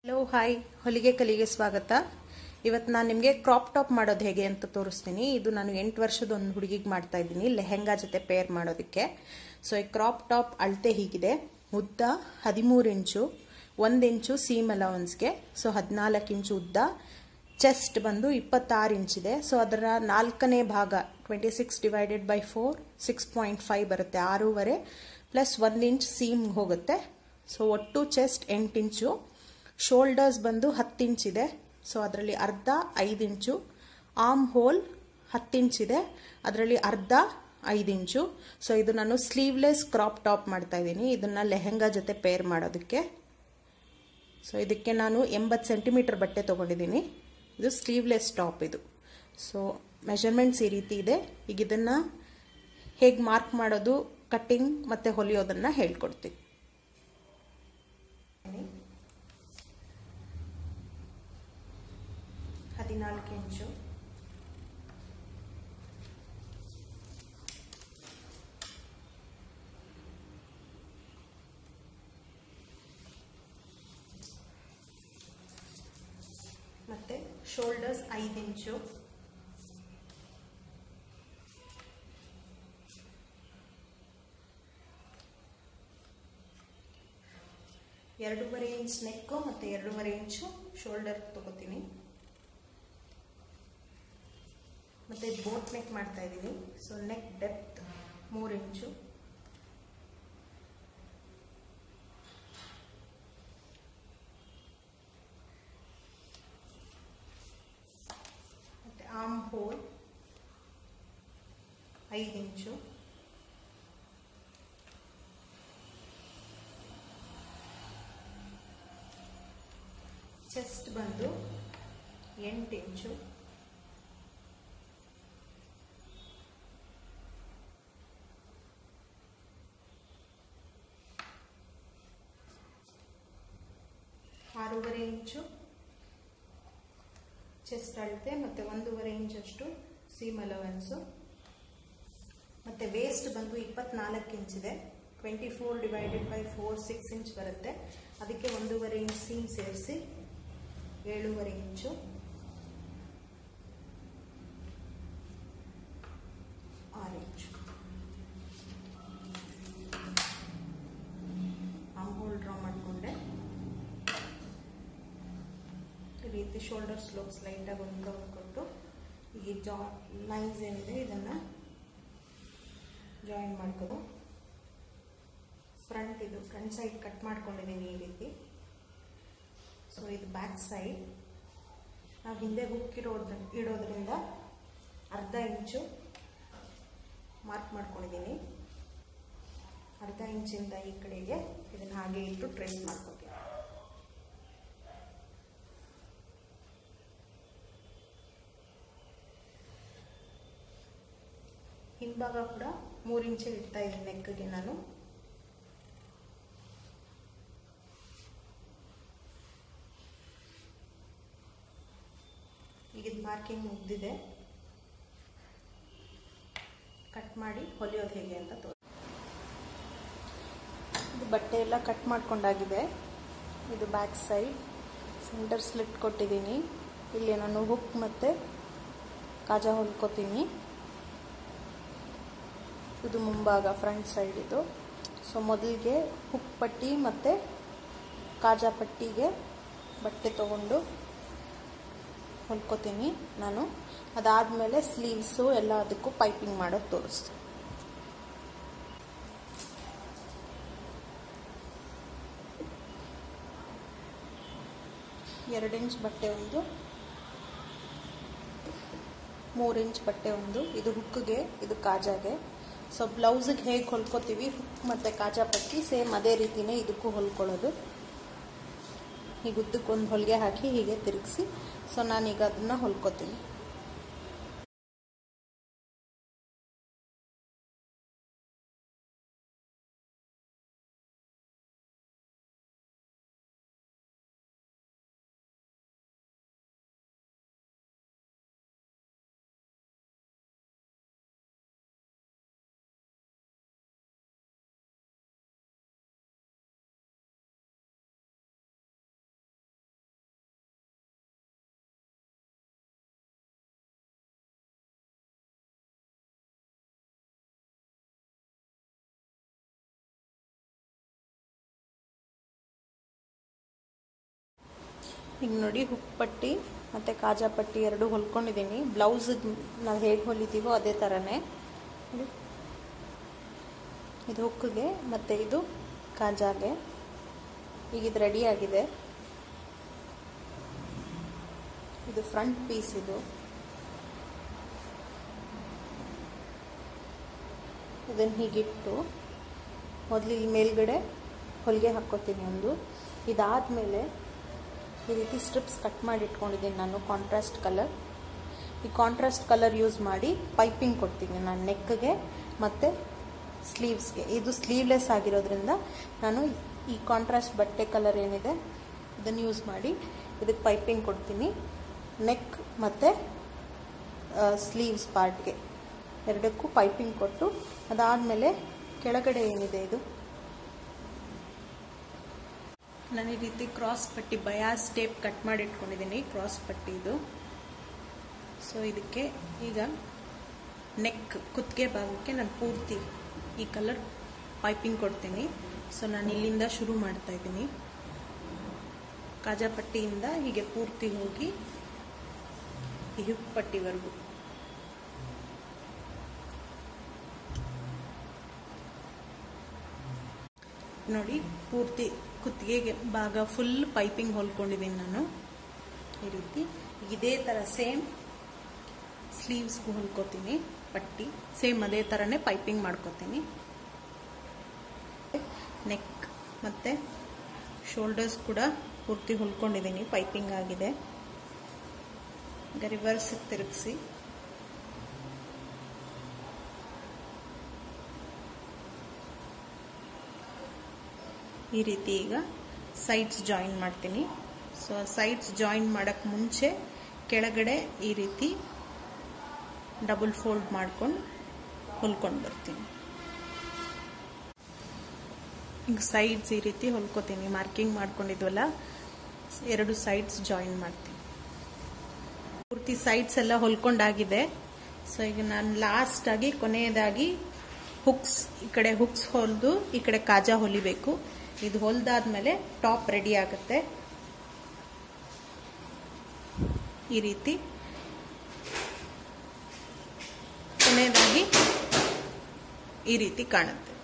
Hello hi ಹೊಲಿಗೆ ಕಲಿಗೆ ಸ್ವಾಗತ ಇವತ್ತು ನಾನು ನಿಮಗೆ ಕ್ರಾಪ್ ಟಾಪ್ ಮಾಡೋದು ಹೇಗೆ ಅಂತ ತೋರಿಸ್ತೀನಿ ಇದು ನಾನು ಎಂಟು ವರ್ಷದ ಒಂದು ಹುಡುಗಿಗೆ ಮಾಡ್ತಾ ಇದ್ದೀನಿ ಲೆಹೆಂಗಾ ಜೊತೆ ಪೇರ್ ಮಾಡೋದಕ್ಕೆ ಸೊ ಈ ಕ್ರಾಪ್ ಟಾಪ್ ಅಳತೆ ಹೀಗಿದೆ ಉದ್ದ ಹದಿಮೂರು ಇಂಚು ಒಂದು ಇಂಚು ಸೀಮ್ ಅಲವನ್ಸ್ಗೆ ಸೊ ಹದಿನಾಲ್ಕು ಇಂಚು ಉದ್ದ ಚೆಸ್ಟ್ ಬಂದು ಇಪ್ಪತ್ತಾರು ಇಂಚಿದೆ ಸೊ ಅದರ ನಾಲ್ಕನೇ ಭಾಗ twenty six divided by four six point five ಬರುತ್ತೆ ಆರೂವರೆ ಪ್ಲಸ್ ಒಂದು ಇಂಚ್ ಸೀಮ್ ಹೋಗುತ್ತೆ ಸೊ ಒಟ್ಟು ಚೆಸ್ಟ್ ಎಂಟು ಇಂಚು ಶೋಲ್ಡರ್ಸ್ ಬಂದು ಹತ್ತು ಇಂಚಿದೆ ಸೊ ಅದರಲ್ಲಿ ಅರ್ಧ ಐದು ಇಂಚು ಆರ್ಮ್ ಹೋಲ್ ಹತ್ತು ಇಂಚಿದೆ ಅದರಲ್ಲಿ ಅರ್ಧ ಐದು ಇಂಚು ಸೊ ಇದು ನಾನು ಸ್ಲೀವ್ಲೆಸ್ ಕ್ರಾಪ್ ಟಾಪ್ ಮಾಡ್ತಾ ಇದ್ದೀನಿ ಇದನ್ನು ಲೆಹೆಂಗಾ ಜೊತೆ ಪೇರ್ ಮಾಡೋದಕ್ಕೆ ಸೊ ಇದಕ್ಕೆ ನಾನು ಎಂಬತ್ತು ಸೆಂಟಿಮೀಟರ್ ಬಟ್ಟೆ ತೊಗೊಂಡಿದ್ದೀನಿ ಇದು ಸ್ಲೀವ್ಲೆಸ್ ಟಾಪ್ ಇದು ಸೊ ಮೆಷರ್ಮೆಂಟ್ಸ್ ಈ ರೀತಿ ಇದೆ ಈಗ ಇದನ್ನು ಹೇಗೆ ಮಾರ್ಕ್ ಮಾಡೋದು ಕಟ್ಟಿಂಗ್ ಮತ್ತು ಹೊಲಿಯೋದನ್ನು ಹೇಳ್ಕೊಡ್ತೀನಿ ಹದಿನಾಲ್ಕು ಇಂಚು ಮತ್ತೆ ಶೋಲ್ಡರ್ಸ್ ಐದು ಇಂಚು ಎರಡೂವರೆ ಇಂಚ್ ನೆಕ್ಕು ಮತ್ತು ಎರಡೂವರೆ ಇಂಚು ಶೋಲ್ಡರ್ ತಗೋತೀನಿ ಮತ್ತು ಬೋಟ್ ನೆಕ್ ಮಾಡ್ತಾ ಇದ್ದೀನಿ ಸೊ ನೆಕ್ ಡೆಪ್ತ್ ಮೂರು ಇಂಚು ಮತ್ತು ಆರ್ಮ್ ಹೋಲ್ ಐದು ಇಂಚು ಚೆಸ್ಟ್ ಬಂದು ಎಂಟು ಇಂಚು ಆರೂವರೆ ಇಂಚು ಚೆಸ್ಟ್ ಅಳತೆ ಮತ್ತು ಒಂದೂವರೆ ಇಂಚಷ್ಟು ಸೀಮ್ ಅಲವೆನ್ಸು ಮತ್ತು ವೇಸ್ಟ್ ಬಂದು ಇಪ್ಪತ್ನಾಲ್ಕು ಇಂಚಿದೆ twenty four divided by four six inch ಬರುತ್ತೆ ಅದಕ್ಕೆ ಒಂದೂವರೆ ಇಂಚ್ ಸೀಮ್ ಸೇರಿಸಿ ಏಳೂವರೆ ಇಂಚು ಆರು ಇಂಚು ಆಮ್ ಹೋಲ್ ಡ್ರಾ ಮಾಡಿಕೊಂಡೆ ಈ ರೀತಿ ಶೋಲ್ಡರ್ ಸ್ಲೋಪ್ಸ್ ಲೈಟಾಗಿ ಒಂದು ಕೊಟ್ಟು ಈ ಜಾ ಲೈನ್ಸ್ ಏನಿದೆ ಇದನ್ನು ಜಾಯಿನ್ ಮಾಡ್ಕೋದು ಫ್ರಂಟ್ ಇದು ಫ್ರಂಟ್ ಸೈಡ್ ಕಟ್ ಮಾಡ್ಕೊಂಡಿದ್ದೀನಿ ಈ ರೀತಿ ಸೊ ಇದು ಬ್ಯಾಕ್ ಸೈಡ್ ನಾವು ಹಿಂದೆ ಹುಕ್ ಇಡೋದ್ರ ಇಡೋದ್ರಿಂದ ಅರ್ಧ ಇಂಚು ಮಾರ್ಕ್ ಮಾಡ್ಕೊಂಡಿದ್ದೀನಿ ಅರ್ಧ ಇಂಚಿಂದ ಈ ಕಡೆಗೆ ಇದನ್ನು ಹಾಗೆ ಇಟ್ಟು ಟ್ರೇಸ್ ಮಾಡ್ಕೋತೀನಿ ಹಿಂಭಾಗ ಕೂಡ ಮೂರು ಇಂಚು ಇಡ್ತಾ ಇದ್ದೀನಿ ನೆಕ್ಗೆ ನಾನು ಈಗ ಇದು ಮಾರ್ಕಿಂಗ್ ಮುಗ್ದಿದೆ ಕಟ್ ಮಾಡಿ ಹೊಲಿಯೋದು ಹೇಗೆ ಅಂತ ತೋರಿಸಿ ಇದು ಬಟ್ಟೆ ಎಲ್ಲ ಕಟ್ ಮಾಡ್ಕೊಂಡಾಗಿದೆ ಇದು ಬ್ಯಾಕ್ ಸೈಡ್ ಸೆಂಟರ್ ಸ್ಲಿಟ್ ಕೊಟ್ಟಿದ್ದೀನಿ ಇಲ್ಲಿ ನಾನು ಹುಕ್ ಮತ್ತು ಕಾಜಾ ಹೊಲ್ಕೋತೀನಿ ಇದು ಮುಂಭಾಗ ಫ್ರಂಟ್ ಸೈಡ್ ಇದು ಸೊ ಮೊದಲಿಗೆ ಹುಕ್ ಪಟ್ಟಿ ಮತ್ತು ಕಾಜಾ ಪಟ್ಟಿಗೆ ಬಟ್ಟೆ ತೊಗೊಂಡು ಹೊಲ್ಕೋತೀನಿ ನಾನು ಅದಾದಮೇಲೆ ಸ್ಲೀವ್ಸು ಎಲ್ಲ ಅದಕ್ಕೂ ಪೈಪಿಂಗ್ ಮಾಡೋದು ತೋರಿಸ್ತೀನಿ ಎರಡು ಇಂಚ್ ಬಟ್ಟೆ ಒಂದು ಮೂರು ಇಂಚ್ ಬಟ್ಟೆ ಒಂದು ಇದು ಹುಕ್ಕಿಗೆ ಇದು ಕಾಜಾಗೆ ಸೊ ಬ್ಲೌಸಿಗೆ ಹೇಗೆ ಹೊಲ್ಕೋತೀವಿ ಹುಕ್ ಮತ್ತು ಕಾಜಾ ಪಟ್ಟಿ ಸೇಮ್ ಅದೇ ರೀತಿಯೇ ಇದಕ್ಕೂ ಹೊಲ್ಕೊಳ್ಳೋದು ಈಗ ಉದ್ದಕ್ಕೊಂದು ಹೊಲಿಗೆ ಹಾಕಿ ಹೀಗೆ ತಿರುಗಿಸಿ ಸೊ ನಾನೀಗ ಅದನ್ನು ಹೊಲ್ಕೋತೀನಿ ಈಗ ನೋಡಿ ಹುಕ್ ಪಟ್ಟಿ ಮತ್ತು ಕಾಜಾ ಪಟ್ಟಿ ಎರಡು ಹೊಲ್ಕೊಂಡಿದ್ದೀನಿ ಬ್ಲೌಸಿಗೆ ನಾವು ಹೇಗೆ ಹೊಲಿತೀವೋ ಅದೇ ಥರನೇ ನೋಡಿ. ಇದು ಹುಕ್ಕಿಗೆ ಮತ್ತು ಇದು ಕಾಜಾಗೆ ಈಗ ಇದು ರೆಡಿ ಆಗಿದೆ ಇದು ಫ್ರಂಟ್ ಪೀಸ್ ಇದು ಇದನ್ನು ಹೀಗಿಟ್ಟು ಮೊದಲು ಇಲ್ಲಿ ಮೇಲ್ಗಡೆ ಹೊಲಿಗೆ ಹಾಕ್ಕೋತೀನಿ ಒಂದು ಇದಾದಮೇಲೆ ಈ ರೀತಿ ಸ್ಟ್ರಿಪ್ಸ್ ಕಟ್ ಮಾಡಿ ಇಟ್ಕೊಂಡಿದ್ದೀನಿ ನಾನು ಕಾಂಟ್ರಾಸ್ಟ್ ಕಲರ್ ಈ ಕಾಂಟ್ರಾಸ್ಟ್ ಕಲರ್ ಯೂಸ್ ಮಾಡಿ ಪೈಪಿಂಗ್ ಕೊಡ್ತೀನಿ ನಾನು ನೆಕ್ಗೆ ಮತ್ತು ಸ್ಲೀವ್ಸ್ಗೆ ಇದು ಸ್ಲೀವ್ಲೆಸ್ ಆಗಿರೋದ್ರಿಂದ ನಾನು ಈ ಕಾಂಟ್ರಾಸ್ಟ್ ಬಟ್ಟೆ ಕಲರ್ ಏನಿದೆ ಇದನ್ನು ಯೂಸ್ ಮಾಡಿ ಇದಕ್ಕೆ ಪೈಪಿಂಗ್ ಕೊಡ್ತೀನಿ ನೆಕ್ ಮತ್ತು ಸ್ಲೀವ್ಸ್ ಪಾರ್ಟ್ಗೆ ಎರಡಕ್ಕೂ ಪೈಪಿಂಗ್ ಕೊಟ್ಟು ಅದಾದಮೇಲೆ ಕೆಳಗಡೆ ಏನಿದೆ ಇದು ನಾನು ಈ ರೀತಿ ಕ್ರಾಸ್ ಪಟ್ಟಿ ಬಯಾಸ್ ಟೇಪ್ ಕಟ್ ಮಾಡಿ ಇಟ್ಕೊಂಡಿದ್ದೀನಿ ಕ್ರಾಸ್ ಪಟ್ಟಿ ಇದು ಸೊ ಇದಕ್ಕೆ ಈಗ ನೆಕ್ ಕುತ್ತಿಗೆ ಭಾಗಕ್ಕೆ ನಾನು ಪೂರ್ತಿ ಈ ಕಲರ್ ಪೈಪಿಂಗ್ ಕೊಡ್ತೀನಿ ಸೊ ನಾನು ಇಲ್ಲಿಂದ ಶುರು ಮಾಡ್ತಾ ಇದ್ದೀನಿ ಕಾಜಾ ಪಟ್ಟಿಯಿಂದ ಹೀಗೆ ಪೂರ್ತಿ ಹೋಗಿ ಈ ಹಿಪ್ ಪಟ್ಟಿವರೆಗೂ ನೋಡಿ ಪೂರ್ತಿ ಕುತ್ತಿಗೆಗೆ ಭಾಗ ಫುಲ್ ಪೈಪಿಂಗ್ ಹೊಲ್ಕೊಂಡಿದ್ದೀನಿ ನಾನು ಈ ರೀತಿ ಇದೇ ಥರ ಸೇಮ್ ಸ್ಲೀವ್ಸ್ಗೂ ಹೊಲ್ಕೋತೀನಿ ಪಟ್ಟಿ ಸೇಮ್ ಅದೇ ಥರನೇ ಪೈಪಿಂಗ್ ಮಾಡ್ಕೋತೀನಿ ನೆಕ್ ಮತ್ತು ಶೋಲ್ಡರ್ಸ್ ಕೂಡ ಪೂರ್ತಿ ಹೊಲ್ಕೊಂಡಿದ್ದೀನಿ ಪೈಪಿಂಗ್ ಆಗಿದೆ ಈಗ ರಿವರ್ಸ್ ತಿರುಗಿಸಿ ಈ ರೀತಿ ಈಗ ಸೈಡ್ಸ್ ಜಾಯಿನ್ ಮಾಡ್ತೀನಿ ಸೊ ಸೈಡ್ಸ್ ಜಾಯಿನ್ ಮಾಡೋಕ್ಕೆ ಮುಂಚೆ ಕೆಳಗಡೆ ಈ ರೀತಿ ಡಬಲ್ ಫೋಲ್ಡ್ ಮಾಡ್ಕೊಂಡು ಹೊಲ್ಕೊಂಡು ಬರ್ತೀನಿ ಈಗ ಸೈಡ್ಸ್ ಈ ರೀತಿ ಹೊಲ್ಕೋತೀನಿ ಮಾರ್ಕಿಂಗ್ ಮಾಡ್ಕೊಂಡಿದ್ವಲ್ಲ ಎರಡು ಸೈಡ್ಸ್ ಜಾಯಿನ್ ಮಾಡ್ತೀನಿ ಪೂರ್ತಿ ಸೈಡ್ಸ್ ಎಲ್ಲ ಹೊಲ್ಕೊಂಡಾಗಿದೆ ಸೊ ಈಗ ನಾನು ಲಾಸ್ಟ್ ಆಗಿ ಕೊನೆಯದಾಗಿ ಹುಕ್ಸ್ ಈ ಕಡೆ ಹುಕ್ಸ್ ಹೊಲಿದು ಈ ಕಡೆ ಕಾಜಾ ಹೊಲಿಬೇಕು ಇದು ಹೊಲ್ದಾದ್ಮೇಲೆ ಟಾಪ್ ರೆಡಿ ಆಗುತ್ತೆ ಈ ರೀತಿ ಕೊನೆಯದಾಗಿ ಈ ರೀತಿ ಕಾಣುತ್ತೆ